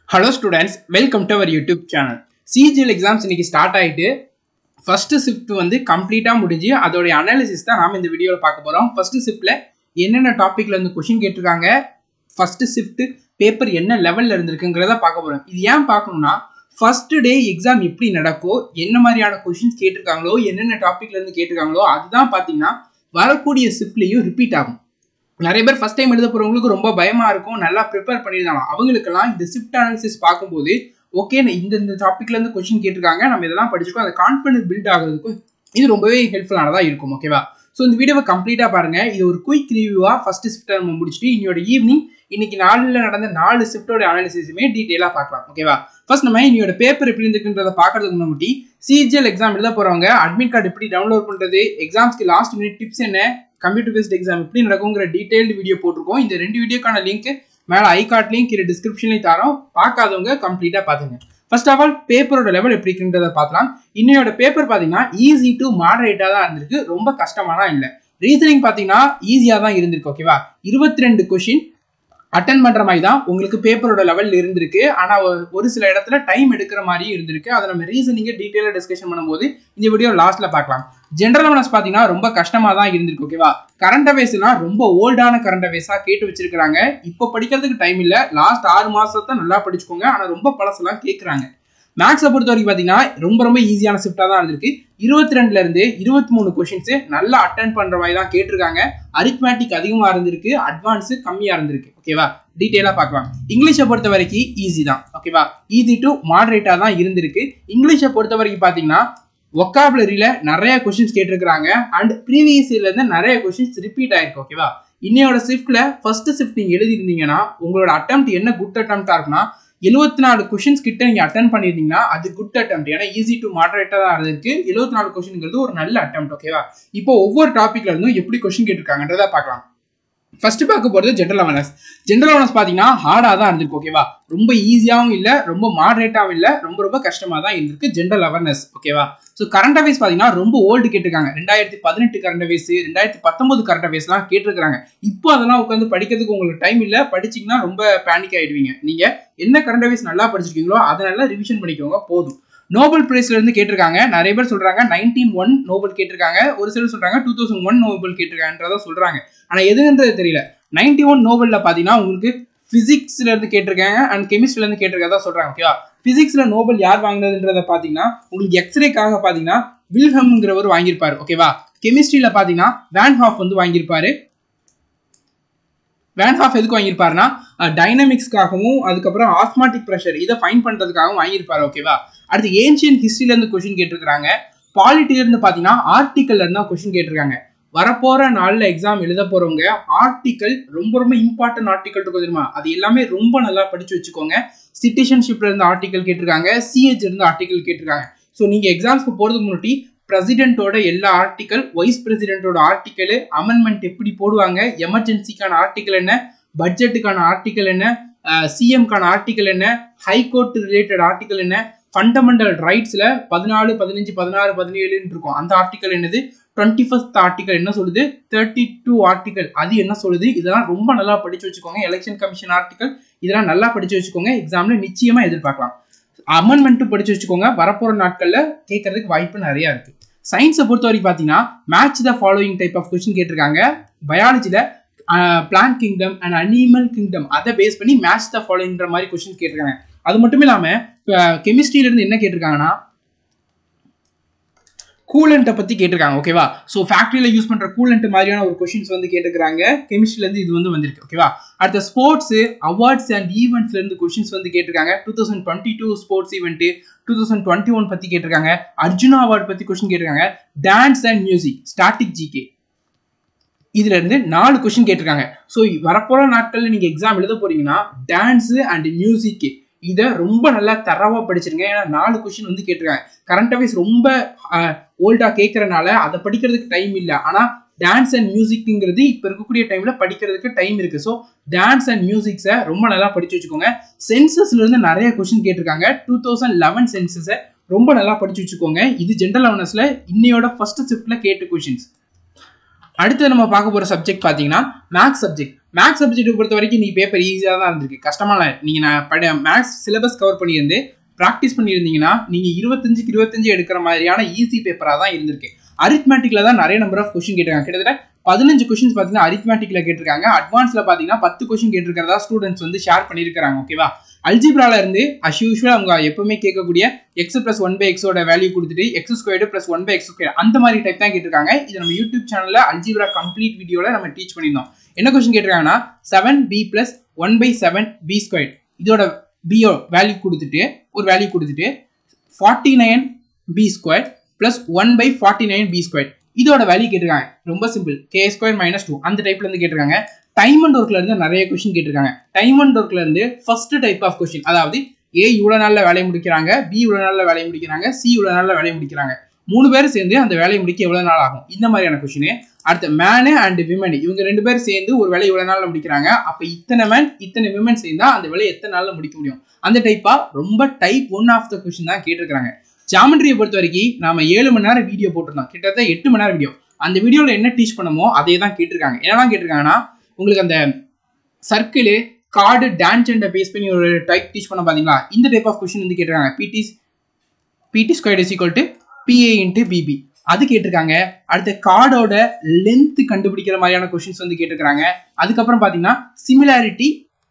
hello students welcome to our YouTube channel CGL exams இன்னைக்கு start ஆயிட்டு first shift வந்து கம்ப்ளீட்டாக முடிஞ்சு அதோடைய அனாலிசிஸ் தான் நாம இந்த வீடியோவில் பார்க்க போகிறோம் ஃபர்ஸ்ட் ஷிஃப்ட்டில் என்னென்ன டாப்பிக்ல இருந்து கொஷின் கேட்டிருக்காங்க ஃபர்ஸ்ட் ஷிஃப்ட் பேப்பர் என்ன லெவலில் இருந்திருக்குங்கிறத பார்க்க போகிறோம் இது ஏன் பார்க்கணும்னா ஃபர்ஸ்ட் டே எக்ஸாம் எப்படி நடக்கோ என்ன மாதிரியான கொஷின்ஸ் கேட்டிருக்காங்களோ என்னென்ன டாப்பிக்ல இருந்து கேட்டிருக்காங்களோ அதுதான் பார்த்தீங்கன்னா வரக்கூடிய ஷிஃப்ட்லையும் ரிப்பீட் ஆகும் நிறைய பேர் ஃபர்ஸ்ட் டைம் எழுத போறவங்களுக்கு ரொம்ப பயமா இருக்கும் நல்லா ப்ரிப்பேர் பண்ணியிருந்தாங்க அவங்களுக்கெல்லாம் இந்த ஷிஃப்ட் அனாலிசிஸ் பார்க்கும்போது ஓகே இந்த இந்த டாபிக்ல இருந்து கொஸ்டின் கேட்டிருக்காங்க நம்ம இதெல்லாம் படிச்சிருக்கோம் அந்த கான்ஃபிடன்ஸ் பில்ட் ஆகுறதுக்கும் இது ரொம்பவே ஹெல்ப்ஃபுல்லானதா இருக்கும் ஓகேவா ஸோ இந்த வீடியோவை கம்ப்ளீட்டா பாருங்க இது ஒரு குயிக் ரிவ்யூவா ஃபர்ஸ்ட் ஷிஃப்ட் நம்ம முடிச்சுட்டு இன்னையோட ஈவினிங் இன்னைக்கு நாளில் நடந்த நாலு ஷிஃப்டோட அனாலிசிஸுமே டீட்டெயிலாக பார்க்கலாம் ஓகேவா ஃபர்ஸ்ட் நம்ம இன்னையோட பேப்பர் எப்படி இருந்துக்குன்றத பார்க்கறதுக்கு முன்னாடி சிஜிஎல் எக்ஸாம் எழுத போறவங்க அட்மிட் கார்டு எப்படி டவுன்லோட் பண்றது எக்ஸாம்ஸ்க்கு லாஸ்ட் மினிட் டிப்ஸ் என்ன கம்ப்யூட்டர் பேஸ்ட் எக்ஸாம் எப்படி நடக்குங்கிற டீடைல்டு வீடியோ போட்டிருக்கோம் இந்த ரெண்டு வீடியோக்கான லிங்க் மேலே ஐ கார்ட்லையும் கீழே டிஸ்கிரிப்ஷன்லையும் தரோம் பார்க்காதவங்க கம்ப்ளீட்டாக பார்த்துங்க ஃபர்ஸ்ட் ஆஃப் ஆல் பேப்பரோட லெவல் எப்படி இருக்குன்றத பார்க்கலாம் இன்னையோட பேப்பர் பார்த்தீங்கன்னா ஈஸி டு மாடரேட்டாக தான் இருந்திருக்கு ரொம்ப கஷ்டமாலாம் இல்லை ரீசனிங் பார்த்தீங்கன்னா ஈஸியாக தான் இருந்திருக்கு ஓகேவா இருபத்தி ரெண்டு கொஷின் அட்டன் பண்ற மாதிரி தான் உங்களுக்கு பேப்பரோட லெவல் இருந்திருக்கு ஆனா ஒரு சில இடத்துல டைம் எடுக்கிற மாதிரியும் இருந்திருக்கு அதை நம்ம ரீசனிங்க டீட்டெயிலாக டிஸ்கஷன் பண்ணும்போது இந்த வீடியோ லாஸ்ட்ல பார்க்கலாம் ஜென்ரல் அவேர்னஸ் பார்த்தீங்கன்னா ரொம்ப கஷ்டமா தான் இருந்திருக்கு ஓகேவா கரண்ட் அவேர்ஸ்லாம் ரொம்ப ஓல்டான கரண்ட் அவேர்ஸா கேட்டு வச்சிருக்காங்க இப்போ படிக்கிறதுக்கு டைம் இல்லை லாஸ்ட் ஆறு மாசத்தை நல்லா படிச்சுக்கோங்க ஆனா ரொம்ப பழசெல்லாம் கேட்குறாங்க மேக்ஸை பொறுத்த வரைக்கும் பார்த்தீங்கன்னா ரொம்ப ரொம்ப ஈஸியான ஷிஃப்டாக தான் இருந்திருக்கு இருபத்தி ரெண்டுல இருந்து இருபத்தி மூணு கொஷின்ஸ் நல்லா அட்டன் பண்ற மாதிரி தான் கேட்டிருக்காங்க அரித்மேட்டிக் அதிகமாக இருந்திருக்கு அட்வான்ஸு கம்மியாக இருந்திருக்கு ஓகேவா டீட்டெயிலாக பார்க்கலாம் இங்கிலீஷை பொறுத்த வரைக்கும் ஈஸி தான் ஓகேவா ஈஸி டு மாடரேட்டாக தான் இருந்திருக்கு இங்கிலீஷை பொறுத்த வரைக்கும் பார்த்தீங்கன்னா ஒக்காபுலரியில் நிறைய கொஷின்ஸ் கேட்டிருக்கிறாங்க அண்ட் ப்ரீவியஸ் இயர்லேருந்து நிறைய கொஷின்ஸ் ரிப்பீட் ஆயிருக்கு ஓகேவா இன்னையோட ஷிஃப்ட்ல ஃபர்ஸ்ட் ஷிஃப்ட் நீங்கள் எழுதிருந்தீங்கன்னா உங்களோட அட்டம் என்ன குட் அட்டம்ப்டா இருக்குன்னா எழுபத்தி நாலு கொஷின்ஸ் கிட்ட நீங்க அட்டன் பண்ணியிருந்தீங்கன்னா அது குட் அட்டம் ஏன்னா ஈஸி டு மாடரேட்டா தான் இருக்கு எழுபத்தி நாலு கொஸ்டின்ங்கிறது ஒரு நல்ல அட்டம் ஓகேவா இப்போ ஒவ்வொரு டாபிக்ல இருந்தும் எப்படி கொஸ்டின் கேட்டிருக்காங்கன்றத பார்க்கலாம் ஃபர்ஸ்ட் பார்க்க போகிறது ஜென்ரல் அவேர்னஸ் ஜென்ரல் அவேர்னஸ் பார்த்தீங்கன்னா ஹார்டாக தான் இருந்திருக்கு ஓகேவா ரொம்ப ஈஸியாகவும் இல்லை ரொம்ப மாடரேட்டாகவும் இல்லை ரொம்ப ரொம்ப கஷ்டமாக தான் இருந்திருக்கு ஜென்ரல் அவேர்னஸ் ஓகேவா ஸோ கரண்ட் அவேர்ஸ் பார்த்தீங்கன்னா ரொம்ப ஓல்டு கேட்டிருக்காங்க ரெண்டாயிரத்தி பதினெட்டு கரண்ட் அவேர்ஸ் ரெண்டாயிரத்தி பத்தொன்பது கரண்ட் அவேர்ஸ்லாம் கேட்டிருக்காங்க இப்போ அதெல்லாம் உட்காந்து படிக்கிறதுக்கு உங்களுக்கு டைம் இல்லை படிச்சிங்கன்னா ரொம்ப பேனிக் ஆகிடுவீங்க நீங்கள் என்ன கரண்ட் அவேர்ஸ் நல்லா படிச்சிருக்கீங்களோ அதை நல்லா ரிவிஷன் பண்ணிக்கோங்க போதும் நோபல் பிரைஸ்ல இருந்து கேட்டிருக்காங்க நிறைய பேர் சொல்றாங்க நைன்டீன் ஒன் நோபல் கேட்டிருக்காங்க ஒரு சிலர் சொல்றாங்க டூ தௌசண்ட் ஒன் நோபல் கேட்டிருக்காங்கன்றத சொல்றாங்க ஆனா எதுன்றது தெரியல நைன்டி ஒன் நோபல்ல பாத்தீங்கன்னா உங்களுக்கு பிசிக்ஸ்ல இருந்து கேட்டிருக்காங்க அண்ட் கெமிஸ்ட்ரில இருந்து கேட்டிருக்கதா சொல்றாங்க ஓகேவா பிசிக்ஸ்ல நோபல் யார் வாங்கினதுன்றத பாத்தீங்கன்னா உங்களுக்கு எக்ஸ்ரேக்காக பாத்தீங்கன்னா வில்ஹம்ங்கிறவர் வாங்கியிருப்பாரு ஓகேவா கெமிஸ்ட்ரியில பாத்தீங்கன்னா வேன் ஹாஃப் வந்து வாங்கியிருப்பாரு வேன் ஹாஃப் எதுக்கு வாங்கியிருப்பாருன்னா டைனமிக்ஸ்க்காகவும் அதுக்கப்புறம் ஆஸ்மாட்டிக் ப்ரெஷர் இதை ஃபைன் பண்ணுறதுக்காகவும் வாங்கியிருப்பாரு ஓகேவா அடுத்து ஏன்ஷியன் ஹிஸ்ட்ரியிலேருந்து கொஷின் கேட்டிருக்காங்க பாலிட்டிலேருந்து பார்த்தீங்கன்னா ஆர்டிக்கல்ல இருந்து தான் கொஷின் கேட்டிருக்காங்க வரப்போற நாளில் எக்ஸாம் எழுத போறவங்க ஆர்டிக்கல் ரொம்ப ரொம்ப இம்பார்ட்டன்ட் ஆர்டிக்கல் இருக்கும் தெரியுமா அது எல்லாமே ரொம்ப நல்லா படிச்சு வச்சுக்கோங்க சிட்டிசன்ஷிப்ல இருந்து ஆர்டிக்கல் கேட்டிருக்காங்க சிஹெச் இருந்து ஆர்டிக்கல் கேட்டிருக்காங்க ஸோ நீங்க எக்ஸாம்ஸ்க்கு போறதுக்கு முன்னாடி பிரசிடென்ட்டோட எல்லா ஆர்டிக்கல் வைஸ் பிரசிடென்ட்டோட ஆர்டிக்கல் அமெண்ட்மெண்ட் எப்படி போடுவாங்க எமர்ஜென்சிக்கான ஆர்டிக்கல் என்ன பட்ஜெட்டுக்கான ஆர்டிக்கல் என்ன சிஎம்கான ஆர்டிக்கல் என்ன ஹைகோர்ட் ரிலேட்டட் ஆர்டிக்கல் என்ன ஃபண்டமெண்டல் ரைட்ஸ்ல பதினாலு பதினஞ்சு பதினாறு பதினேழுன்னு இருக்கும் அந்த ஆர்டிக்கல் என்னது டுவெண்ட்டி ஃபஸ்ட் ஆர்டிக்கல் என்ன சொல்லுது தேர்ட்டி டூ ஆர்டிக்கல் அது என்ன சொல்லுது இதெல்லாம் ரொம்ப நல்லா படிச்சு வச்சுக்கோங்க எலெக்ஷன் கமிஷன் ஆர்டிக்கல் இதெல்லாம் நல்லா படிச்சு வச்சுக்கோங்க எக்ஸாம்ல நிச்சயமா எதிர்பார்க்கலாம் அமெண்ட்மெண்ட்டும் படிச்சு வச்சுக்கோங்க வரப்போற நாட்கள்ல கேட்கறதுக்கு வாய்ப்பு நிறைய இருக்கு சயின்ஸை பொறுத்த வரைக்கும் பார்த்தீங்கன்னா match the following type of question கேட்டிருக்காங்க பயாலஜியில் plant kingdom and animal kingdom அதை பேஸ் பண்ணி மேட்ச் த ஃபாலோயிங்கிற மாதிரி கொஸ்டின் கேட்டிருக்காங்க அது மட்டும் இல்லாமல் கெமிஸ்ட்ரியிலேருந்து என்ன கேட்டிருக்காங்கன்னா கூலண்ட்டை பற்றி கேட்டிருக்காங்க ஓகேவா ஸோ ஃபேக்ட்ரியில் யூஸ் பண்ணுற கூலண்ட் மாதிரியான ஒரு கொஷின்ஸ் வந்து கேட்டுக்கிறாங்க கெமிஸ்ட்ரிலேருந்து இது வந்து வந்திருக்கு ஓகேவா அடுத்த ஸ்போர்ட்ஸ் அவார்ட்ஸ் அண்ட் ஈவெண்ட்ஸ்லேருந்து கொஷின்ஸ் வந்து கேட்டிருக்காங்க two thousand twenty two sports event two thousand twenty one பற்றி கேட்டிருக்காங்க அர்ஜுனா அவார்டு பற்றி கொஷின் கேட்டிருக்காங்க dance and music static GK இதுல இருந்து நாலு கொஸ்டின் கேட்டிருக்காங்க ஸோ வரப்போற நாட்கள்ல நீங்க எக்ஸாம் எழுத போறீங்கன்னா டான்ஸ் அண்ட் மியூசிக் இதை ரொம்ப நல்லா தரவா படிச்சிருங்க ஏன்னா நாலு கொஸ்டின் வந்து கேட்டிருக்காங்க கரண்ட் அஃபேர்ஸ் ரொம்ப ஓல்டா கேட்கறனால அதை படிக்கிறதுக்கு டைம் இல்லை ஆனா டான்ஸ் அண்ட் மியூசிக்ங்கிறது இப்போ இருக்கக்கூடிய டைம்ல படிக்கிறதுக்கு டைம் இருக்கு ஸோ டான்ஸ் அண்ட் மியூசிக்ஸை ரொம்ப நல்லா படிச்சு வச்சுக்கோங்க சென்சஸ்ல இருந்து நிறைய கொஸ்டின் கேட்டிருக்காங்க டூ தௌசண்ட் லெவன் சென்சஸை ரொம்ப நல்லா படிச்சு வச்சுக்கோங்க இது ஜென்ரல் அவேர்னஸ்ல இன்னையோட ஃபர்ஸ்ட் ஷிஃப்ட்ல கேட்ட கொஸ்டின்ஸ் அடுத்து நம்ம பார்க்க போகிற சப்ஜெக்ட் பார்த்தீங்கன்னா மேக்ஸ் சப்ஜெக்ட் மேக்ஸ் சப்ஜெக்ட் பொறுத்த வரைக்கும் நீ பேப்பர் ஈஸியாக தான் இருந்திருக்கு கஷ்டமாக இல்லை நீங்கள் நான் படி மேக்ஸ் சிலபஸ் கவர் பண்ணியிருந்து ப்ராக்டிஸ் பண்ணியிருந்தீங்கன்னா நீங்கள் இருபத்தஞ்சுக்கு இருபத்தஞ்சு எடுக்கிற மாதிரியான ஈஸி பேப்பராக தான் இருந்திருக்கு அரித்மேட்டிக்கில் தான் நிறைய நம்பர் ஆஃப் கொஷின் கேட்டிருக்காங்க கிட்டத்தட்ட பதினஞ்சு கொஷின்ஸ் பார்த்தீங்கன்னா அரித்மேட்டிக்கில் கேட்டிருக்காங்க அட்வான்ஸில் பார்த்தீங்கன்னா பத்து கொஷின் கேட்டிருக்கிறதா ஸ்டூடெண்ட்ஸ் வந்து ஷேர் பண்ணியிருக்காங்க ஓகேவா அல்ஜிப்ரால இருந்து அஸ் யூஷுவல் அவங்க எப்பவுமே கேட்கக்கூடிய எக்ஸ் பிளஸ் ஒன் பை எக்ஸோட வேல்யூ கொடுத்துட்டு x squared plus one by x square அந்த மாதிரி டைப் தான் கேட்டிருக்காங்க இது நம்ம யூடியூப் சேனலில் அல்ஜிப்ரா கம்ப்ளீட் வீடியோவில் நம்ம டீச் பண்ணியிருந்தோம் என்ன கொஸ்டின் கேட்டிருக்காங்கன்னா seven p plus one by seven p square இதோட பியோ வேல்யூ கொடுத்துட்டு ஒரு வேல்யூ கொடுத்துட்டு forty nine p square plus one by forty nine p square இதோட வேல்யூ கேட்டிருக்காங்க ரொம்ப simple k square minus two அந்த டைப்ல இருந்து கேட்டிருக்காங்க டைம் அண்ட் ஒர்க்ல இருந்து நிறைய கொஸ்டின் கேட்டிருக்காங்க டைம் அண்ட் ஒர்க்ல இருந்து ஃபர்ஸ்ட் டைப் ஆஃப் கொஸ்டின் அதாவது ஏ இவ்வளோ நாளில் வேலையை முடிக்கிறாங்க பி இவ்வளோ நாளில் வேலையை முடிக்கிறாங்க சி இவ்வளோ நாளில் வேலையை முடிக்கிறாங்க மூணு பேர் சேர்ந்து அந்த வேலையை முடிக்க எவ்வளோ நாள் ஆகும் இந்த மாதிரியான கொஸ்டின் அடுத்து மேனு அண்ட் விமன் இவங்க ரெண்டு பேர் சேர்ந்து ஒரு வேலையை இவ்வளோ நாளில் முடிக்கிறாங்க அப்போ இத்தனை மேன் இத்தனை விமன் சேர்ந்தா அந்த வேலையை எத்தனை நாளில் முடிக்க முடியும் அந்த டைப்பா ரொம்ப type one of the question தான் கேட்டிருக்காங்க ஜாமெண்ட்ரியை பொறுத்த வரைக்கும் நாம ஏழு மணி நேரம் வீடியோ போட்டிருந்தோம் கிட்டத்தட்ட எட்டு மணி நேரம் வீடியோ அந்த வீடியோவில் என்ன டீச் பண்ணமோ அதே தான் கேட்டிருக்காங்க என்னெல்லாம் கேட்டிருக்காங்கன்னா உங்களுக்கு அந்த சர்க்கிள் கார்டு டான்ஜெண்டை பேஸ் பண்ணி ஒரு டைப் டீச் பண்ண பார்த்தீங்களா இந்த டைப் ஆஃப் கொஸ்டின் வந்து கேட்டிருக்காங்க BD BD square is equal to BA into BB அது கேட்டிருக்காங்க அடுத்த கார்டோட லென்த் கண்டுபிடிக்கிற மாதிரியான கொஸ்டின்ஸ் வந்து கேட்டிருக்காங்க அதுக்கப்புறம் பார்த்தீங்கன்னா சிமிலாரிட்டி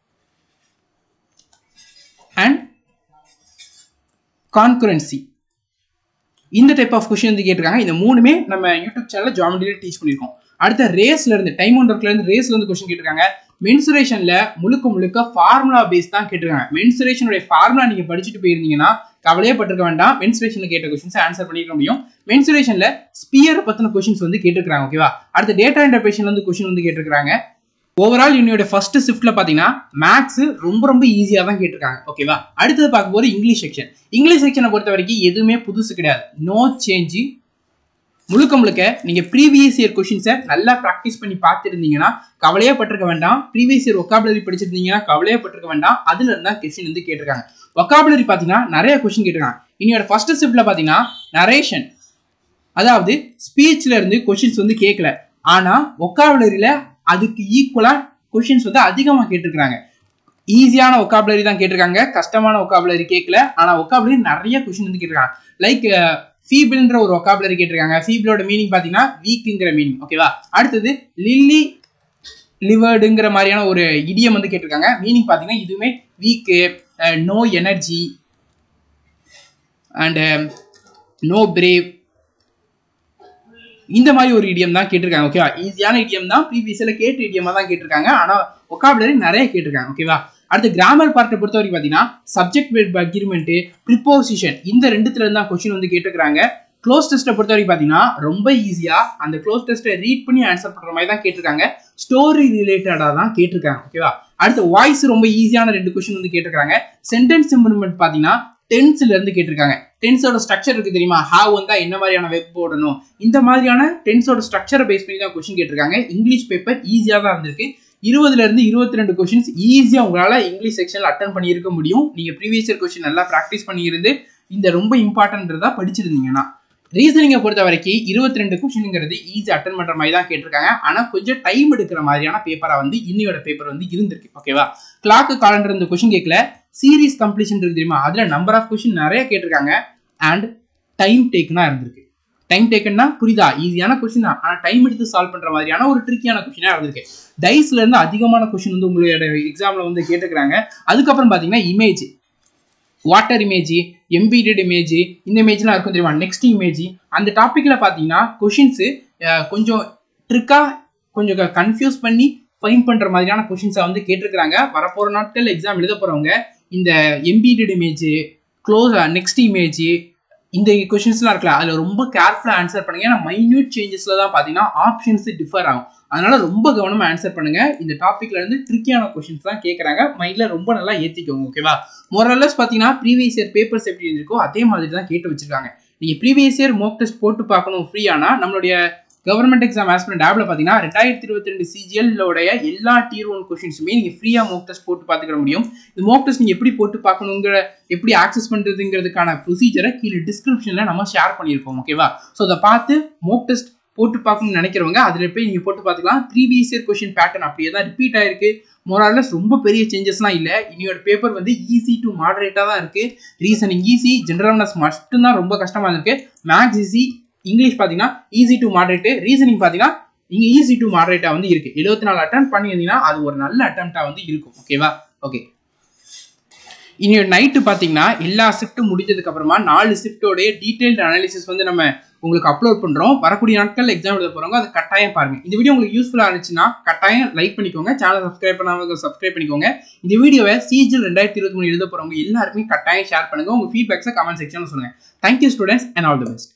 அண்ட் கான்குரன்சி இந்த டைப் ஆஃப் கொஸ்டின் வந்து கேட்டிருக்காங்க இந்த மூணுமே நம்ம யூடியூப் சேனலில் ஜாமெண்ட்ரியில் டீச் பண்ணியிருக்கோம் அடுத்த ரேஸ்ல இருந்து டைம் ஒன் ஒர்க்ல இருந்து ரேஸ்ல இருந்து கொஸ்டின் கேட்டிருக்காங்க மென்சுரேஷன்ல முழுக்க முழுக்க ஃபார்முலா பேஸ் தான் கேட்டிருக்காங்க மென்சுரேஷனுடைய ஃபார்முலா நீங்க படிச்சுட்டு போயிருந்தீங்கன்னா கவலையே பட்டிருக்க வேண்டாம் மென்சுரேஷன்ல கேட்ட கொஸ்டின்ஸ் ஆன்சர் பண்ணிருக்க முடியும் மென்சுரேஷன்ல ஸ்பியர் பத்தின கொஸ்டின்ஸ் வந்து கேட்டிருக்காங்க ஓகேவா அடுத்த டேட்டா இன்டர்பிரேஷன்ல இருந்து கொஸ்டின் வந்து கேட்டிருக்காங்க ஓவரால் என்னோட ஃபர்ஸ்ட் ஷிஃப்ட்ல பாத்தீங்கன்னா மேக்ஸ் ரொம்ப ரொம்ப ஈஸியா தான் கேட்டிருக்காங்க ஓகேவா அடுத்தது பார்க்க போது இங்கிலீஷ் செக்ஷன் இங்கிலீஷ் செக்ஷனை பொறுத்த வரைக்கும் எதுவுமே புதுசு கிடையாது நோ சேஞ்சு முழுக்க முழுக்க நீங்க ப்ரீவியஸ் இயர் கொஷின்ஸை நல்லா ப்ராக்டிஸ் பண்ணி பார்த்துருந்தீங்கன்னா கவலையே பட்டிருக்க வேண்டாம் ப்ரீவியஸ் இயர் ஒக்காபுலரி படிச்சிருந்தீங்கன்னா கவலையே பட்டிருக்க வேண்டாம் அதுல இருந்தா கொஸ்டின் வந்து கேட்டிருக்காங்க ஒக்காபுலரி பார்த்தீங்கன்னா நிறைய கொஸ்டின் கேட்டிருக்காங்க இன்னையோட ஃபர்ஸ்ட் ஷிஃப்ட்ல பார்த்தீங்கன்னா நரேஷன் அதாவது ஸ்பீச்ல இருந்து கொஷின்ஸ் வந்து கேட்கல ஆனா ஒக்காபுலரியில அதுக்கு ஈக்குவலா கொஷின்ஸ் வந்து அதிகமா கேட்டிருக்காங்க ஈஸியான ஒக்காபுலரி தான் கேட்டிருக்காங்க கஷ்டமான ஒக்காபுலரி கேட்கல ஆனா ஒக்காபுலரி நிறைய கொஷின் வந்து கேட்டிருக்காங்க லைக் ஃபீபிள்ன்ற ஒரு ஒக்காபுலரி கேட்டிருக்காங்க ஃபீபிளோட மீனிங் பார்த்தீங்கன்னா வீக்குங்கிற மீனிங் ஓகேவா அடுத்தது லில்லி லிவர்டுங்கிற மாதிரியான ஒரு இடியம் வந்து கேட்டிருக்காங்க மீனிங் பார்த்தீங்கன்னா இதுவுமே weak no energy and no brave இந்த மாதிரி ஒரு இடியம் தான் கேட்டிருக்காங்க ஓகேவா ஈஸியான இடியம் தான் ப்ரீவியஸ்ல கேட்ட இடியமா தான் கேட்டிருக்காங்க ஆனா ஒக்காபுலரி நிறைய கேட்டிருக்காங்க ஓகேவா அடுத்து கிராமர் பார்ட்டை பொறுத்த வரைக்கும் பார்த்தீங்கன்னா சப்ஜெக்ட் வெர்ப் அக்ரிமெண்ட் ப்ரிப்போசிஷன் இந்த ரெண்டுத்துல இருந்து தான் கொஸ்டின் வந்து கேட்டிருக்காங்க க்ளோஸ் டெஸ்ட்டை பொறுத்த வரைக்கும் பார்த்தீங்கன்னா ரொம்ப ஈஸியா அந்த க்ளோஸ் டெஸ்ட்டை ரீட் பண்ணி ஆன்சர் பண்ற மாதிரி தான் கேட்டிருக்காங்க ஸ்டோரி ரிலேட்டடாக தான் கேட்டிருக்காங்க ஓகேவா அடுத்து வாய்ஸ் ரொம்ப ஈஸியான ரெண்டு கொஸ்டின் வந்து கேட்டிருக்காங்க சென்டென்ஸ் இம்ப்ரூவ்மெண்ட் பார்த்தீங்கன்னா டென்ஸ்ல இருந்து கேட்டிருக்காங்க டென்ஸோட ஸ்ட்ரக்சர் இருக்கு தெரியுமா ஹாவ் வந்தா என்ன மாதிரியான வெப் போடணும் இந்த மாதிரியான டென்ஸோட ஸ்ட்ரக்சரை பேஸ் பண்ணி தான் கொஸ்டின் கேட்டிருக்காங்க இங்கிலீஷ் பேப்பர் ஈஸியாக தான் இருந்திருக்கு இருபதுல இருந்து இருபத்தி ரெண்டு கொஸ்டின்ஸ் ஈஸியா உங்களால இங்கிலீஷ் செக்ஷன்ல அட்டன் பண்ணியிருக்க முடியும் நீங்க ப்ரீவியஸ் இயர் கொஸ்டின் நல்லா ப்ராக்டிஸ் பண்ணியிருந்து இந்த ரொம்ப இம்பார்ட்டன்றதா படிச்சிருந்தீங்கன்னா ரீசனிங்கை பொறுத்த வரைக்கும் இருபத்தி ரெண்டு கொஸ்டினுங்கிறது ஈஸி அட்டன் பண்ற மாதிரி தான் கேட்டிருக்காங்க ஆனா கொஞ்சம் டைம் எடுக்கிற மாதிரியான பேப்பரா வந்து இன்னையோட பேப்பர் வந்து இருந்திருக்கு ஓகேவா கிளாக்கு காலண்டர் இந்த கொஸ்டின் கேட்கல சீரீஸ் கம்ப்ளீஷன் இருக்கு தெரியுமா அதுல நம்பர் ஆஃப் கொஸ்டின் நிறைய கேட்டிருக்காங்க அண்ட் டைம் டேக்கனா இருந்திருக்கு டைம் டேக்கன்னா புரியுதா ஈஸியான கொஸ்டின் தான் ஆனால் டைம் எடுத்து சால்வ் பண்ற மாதிரியான ஒரு ட்ரிக்கியான கொஸ்டினா இருந்திருக்கு டைஸ்ல இருந்து அதிகமான கொஸ்டின் வந்து உங்களோட எக்ஸாம்ல வந்து கேட்டுக்கிறாங்க அதுக்கப்புறம் பாத்தீங்கன்னா image water image embedded image இந்த இமேஜ்லாம் இருக்கும் தெரியுமா நெக்ஸ்ட் இமேஜ் அந்த டாப்பிக்கில் பார்த்தீங்கன்னா கொஷின்ஸு கொஞ்சம் ட்ரிக்காக கொஞ்சம் கன்ஃபியூஸ் பண்ணி ஃபைன் பண்ணுற மாதிரியான கொஷின்ஸை வந்து கேட்டிருக்கிறாங்க வரப்போகிற நாட்கள் எக்ஸாம் எழுத போகிறவங்க இந்த embedded image close next image இந்த கொஷின்ஸ்லாம் இருக்குல்ல அதில் ரொம்ப கேர்ஃபுல்லாக ஆன்சர் பண்ணுங்க ஏன்னா மைன்யூட் சேஞ்சஸில் தான் பார்த்தீங்கன்னா ஆப்ஷன்ஸ் டிஃபர் ஆகும் அதனால ரொம்ப கவனமாக ஆன்சர் பண்ணுங்க இந்த டாப்பிக்ல இருந்து ட்ரிக்கியான கொஷின்ஸ் தான் கேட்குறாங்க மைண்டில் ரொம்ப நல்லா ஏற்றிக்கோங்க ஓகேவா மொரல்லஸ் பார்த்தீங்கன்னா ப்ரீவியஸ் இயர் பேப்பர்ஸ் எப்படி இருந்திருக்கோ அதே மாதிரி தான் கேட்டு வச்சிருக்காங்க நீங்கள் ப்ரீவியஸ் இயர் மோக் டெஸ்ட் போட்டு பார்க்கணும் ஃப்ரீயானா நம்மளுடைய கவர்மெண்ட் எக்ஸாம் ஆஸ்பிரண்ட் ஆப்ல பார்த்தீங்கன்னா ரெண்டாயிரத்தி இருபத்தி ரெண்டு சிஜிஎல்லோடைய எல்லா டீர் ஒன் கொஷின்ஸுமே நீங்கள் ஃப்ரீயாக மோக் டெஸ்ட் போட்டு பார்த்துக்கிற முடியும் இந்த மோக் டெஸ்ட் நீங்கள் எப்படி போட்டு பார்க்கணுங்கிற எப்படி ஆக்சஸ் பண்ணுறதுங்கிறதுக்கான ப்ரொசீஜரை கீழே டிஸ்கிரிப்ஷனில் நம்ம ஷேர் பண்ணியிருக்கோம் ஓகேவா ஸோ அதை பார்த்து மோக் டெஸ்ட் போட்டு பார்க்கணும்னு நினைக்கிறவங்க அதில் போய் நீங்கள் போட்டு பார்த்துக்கலாம் ப்ரீவியஸ் இயர் கொஷின் பேட்டர்ன் அப்படியே தான் ரிப்பீட் ஆயிருக்கு மொராலஸ் ரொம்ப பெரிய சேஞ்சஸ்லாம் இல்லை இன்னையோட பேப்பர் வந்து ஈஸி டு மாடரேட்டாக தான் இருக்குது ரீசனிங் ஈஸி ஜென்ரல் அவேர்னஸ் மட்டும்தான் ரொம்ப கஷ்டமாக இருக்கு மேக்ஸ் ஈஸி இங்கிலீஷ் பார்த்தீங்கன்னா ஈஸி டு மாடரேட்டு ரீசனிங் பார்த்தீங்கன்னா இங்கே ஈஸி டு மாடரேட்டாக வந்து இருக்கு எழுபத்தி நாலு அட்டம் பண்ணியிருந்தீங்கன்னா அது ஒரு நல்ல அட்டம்ப்டாக வந்து இருக்கும் ஓகேவா ஓகே இனி நைட்டு பார்த்தீங்கன்னா எல்லா ஷிஃப்ட்டும் முடிஞ்சதுக்கு அப்புறமா நாலு ஷிஃப்டோடைய டீடைல்டு அனாலிசிஸ் வந்து நம்ம உங்களுக்கு அப்லோட் பண்ணுறோம் வரக்கூடிய நாட்கள் எக்ஸாம் எழுத போகிறவங்க அது கட்டாயம் பாருங்க இந்த வீடியோ உங்களுக்கு யூஸ்ஃபுல்லாக இருந்துச்சுன்னா கட்டாயம் லைக் பண்ணிக்கோங்க சேனல் சப்ஸ்கிரைப் பண்ணாமல் சப்ஸ்கிரைப் பண்ணிக்கோங்க இந்த வீடியோவை சிஜில் ரெண்டாயிரத்தி இருபத்தி மூணு எழுத போகிறவங்க எல்லாருமே கட்டாயம் ஷேர் பண்ணுங்க உங்கள் ஃபீட்பேக்ஸை கமெண்ட் செக்ஷனில் சொல்லுங்கள் thank you students and all the best